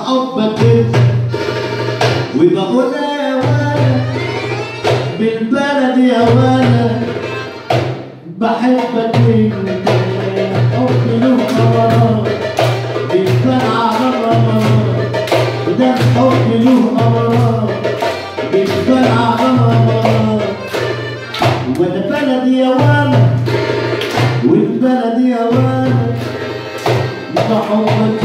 حبك انت وبقولها يا ولد بالبلد يا ولد بحبك انت حب له امراض بيتبان على الامراض وده الحب له امراض بيتبان على الامراض وانا بلدي يا ولد والبلد يا ولد بحبك